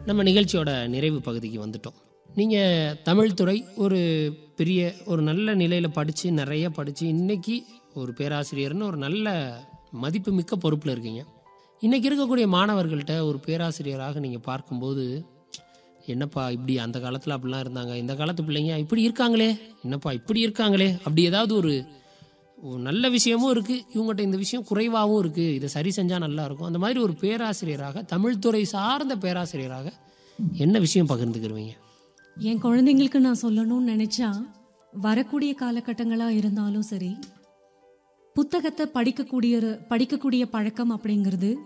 நம்ம நிகழ்ச்சியோட நிறைவு பகுதிக்கு வந்துட்டோம் நீங்கள் தமிழ் துறை ஒரு பெரிய ஒரு நல்ல நிலையில் படித்து நிறைய படித்து இன்னைக்கு ஒரு பேராசிரியர்னு ஒரு நல்ல மதிப்புமிக்க பொறுப்பில் இருக்கீங்க இன்னைக்கு இருக்கக்கூடிய மாணவர்கள்ட்ட ஒரு பேராசிரியராக நீங்கள் பார்க்கும்போது என்னப்பா இப்படி அந்த காலத்தில் அப்படிலாம் இருந்தாங்க இந்த காலத்து பிள்ளைங்க இப்படி இருக்காங்களே என்னப்பா இப்படி இருக்காங்களே அப்படி ஏதாவது ஒரு ஒரு நல்ல விஷயமும் இருக்குது இவங்ககிட்ட இந்த விஷயம் குறைவாகவும் இருக்குது இதை சரி செஞ்சால் நல்லா இருக்கும் அந்த மாதிரி ஒரு பேராசிரியராக தமிழ்துறை சார்ந்த பேராசிரியராக என்ன விஷயம் பகிர்ந்துக்கிருவீங்க என் குழந்தைங்களுக்கு நான் சொல்லணும்னு நினைச்சா வரக்கூடிய காலகட்டங்களா இருந்தாலும் சரி புத்தகத்தை படிக்கக்கூடிய படிக்கக்கூடிய பழக்கம் அப்படிங்கிறது